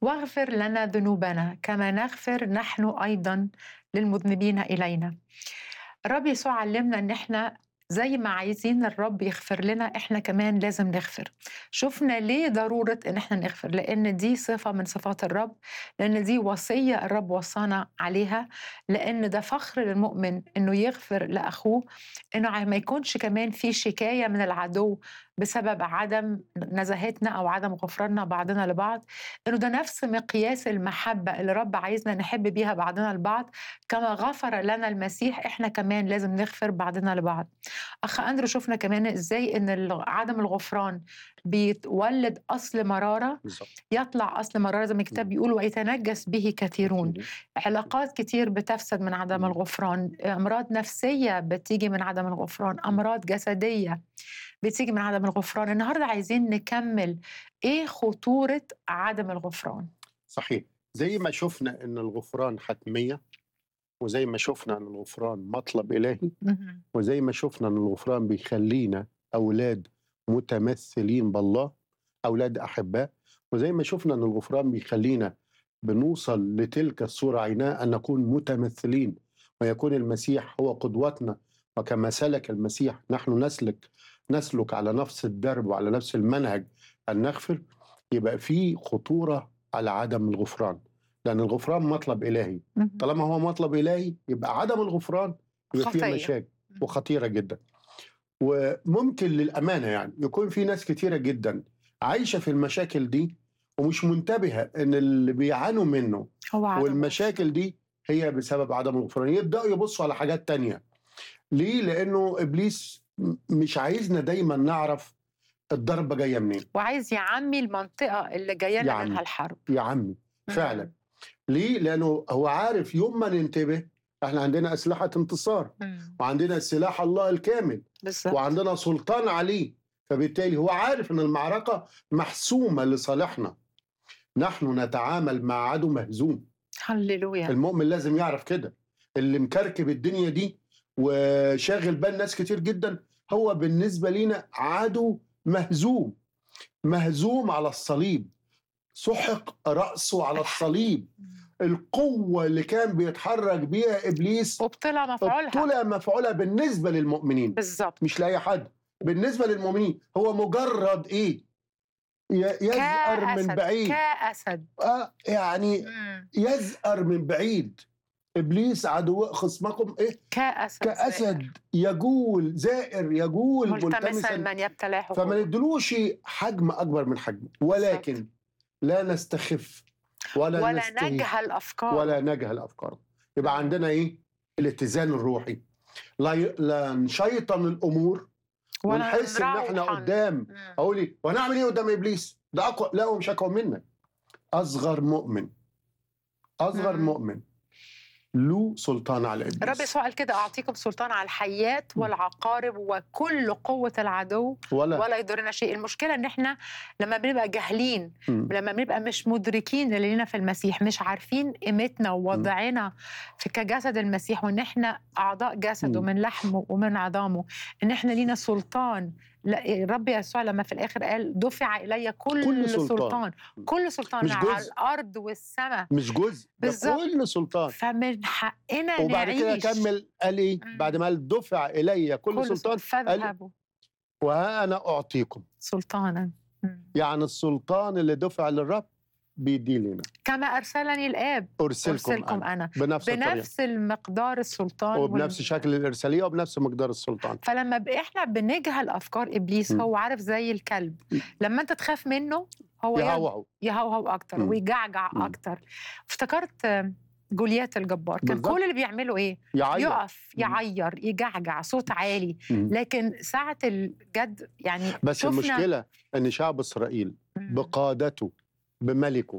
واغفر لنا ذنوبنا كما نغفر نحن ايضا للمذنبين الينا الرب يسوع علمنا ان احنا زي ما عايزين الرب يغفر لنا احنا كمان لازم نغفر شفنا ليه ضرورة ان احنا نغفر لان دي صفة من صفات الرب لان دي وصية الرب وصانا عليها لان ده فخر للمؤمن انه يغفر لاخوه انه ما يكونش كمان في شكاية من العدو بسبب عدم نزاهتنا او عدم غفراننا بعضنا لبعض انه ده نفس مقياس المحبه اللي الرب عايزنا نحب بيها بعضنا البعض كما غفر لنا المسيح احنا كمان لازم نغفر بعضنا لبعض اخ اندرو شفنا كمان ازاي ان عدم الغفران بيتولد اصل مراره بالظبط يطلع اصل مراره زي ما الكتاب بيقول ويتنجس به كثيرون علاقات كتير بتفسد من عدم مم. الغفران امراض نفسيه بتيجي من عدم الغفران امراض جسديه بتيجي من عدم الغفران النهارده عايزين نكمل ايه خطوره عدم الغفران صحيح زي ما شفنا ان الغفران حتميه وزي ما شفنا ان الغفران مطلب الهي مهم. وزي ما شفنا ان الغفران بيخلينا اولاد متمثلين بالله اولاد احباء وزي ما شفنا ان الغفران بيخلينا بنوصل لتلك الصوره عيناء ان نكون متمثلين ويكون المسيح هو قدوتنا وكما سلك المسيح نحن نسلك نسلك على نفس الدرب وعلى نفس المنهج ان نغفر يبقى في خطوره على عدم الغفران لان الغفران مطلب الهي مهم. طالما هو مطلب الهي يبقى عدم الغفران يبقى فيه خطية. مشاكل وخطيره جدا وممكن للامانه يعني يكون في ناس كتيره جدا عايشه في المشاكل دي ومش منتبهه ان اللي بيعانوا منه هو عدم والمشاكل دي هي بسبب عدم الغفران يبداوا يبصوا على حاجات تانية ليه لانه ابليس م- مش عايزنا دايما نعرف الضربه جايه منين وعايز يعمي المنطقه اللي جايه لنا يعمي. منها الحرب يا عمي مم. فعلا ليه لانه هو عارف يوم ما ننتبه احنا عندنا اسلحه انتصار مم. وعندنا سلاح الله الكامل بالظبط وعندنا سلطان عليه فبالتالي هو عارف ان المعركه محسومه لصالحنا نحن نتعامل مع عدو مهزوم هللويا المؤمن لازم يعرف كده اللي مكركب الدنيا دي وشاغل بال ناس كتير جدا هو بالنسبه لينا عدو مهزوم مهزوم على الصليب سحق راسه على الصليب القوه اللي كان بيتحرك بيها ابليس وبطلع مفعولها طلع مفعولها بالنسبه للمؤمنين بالظبط مش لاي حد بالنسبه للمؤمنين هو مجرد ايه ي- يزأر من كأسد بعيد كأسد آه يعني مم. يزأر من بعيد ابليس عدو خصمكم ايه كأسد زائر. كاسد يجول زائر يجول ملتمسا ملتمسا من يبتلعه فما ندلوش حجم اكبر من حجمه ولكن لا نستخف ولا, ولا نستهين نجهل افكار ولا نجهل افكاره يبقى عندنا ايه الاتزان الروحي لا ي... لا نشيطن الامور ونحس ان احنا نروحن. قدام مم. اقول ايه وانا اعمل ايه قدام ابليس ده اقوى لا هو مش اقوى منك اصغر مؤمن اصغر مم. مؤمن له سلطان على الرب ابليس يسوع قال كده اعطيكم سلطان على الحيات مم. والعقارب وكل قوه العدو ولا ولا يضرنا شيء المشكله ان احنا لما بنبقى جاهلين مم. لما بنبقى مش مدركين اللي لينا في المسيح مش عارفين قيمتنا ووضعنا في كجسد المسيح وان احنا اعضاء جسده مم. من لحمه ومن عظامه ان احنا لينا سلطان لا الرب يسوع لما في الاخر قال دفع الي كل, كل سلطان, سلطان. كل سلطان مش على جزء. الارض والسماء مش جزء ده بالظبط. كل سلطان فمن حقنا وبعد كده نعيش كمل قال ايه مم. بعد ما قال دفع الي كل, سلطان فاذهبوا وها انا اعطيكم سلطانا مم. يعني السلطان اللي دفع للرب بيدي لنا كما ارسلني الاب ارسلكم, ارسلكم أنا. انا بنفس الطريقه بنفس المقدار السلطان وبنفس وال- شكل الارساليه وبنفس مقدار السلطان فلما ب- احنا بنجهل افكار ابليس م. هو عارف زي الكلب م. لما انت تخاف منه هو يهوهو يهوهو يهوهو اكتر م. ويجعجع م. اكتر افتكرت آه، جوليات الجبار كان بالظبط. كل اللي بيعمله ايه يعيط يقف م. يعير يجعجع صوت عالي مم. لكن ساعة الجد يعني بس شفنا المشكله ان شعب اسرائيل م. بقادته بملكه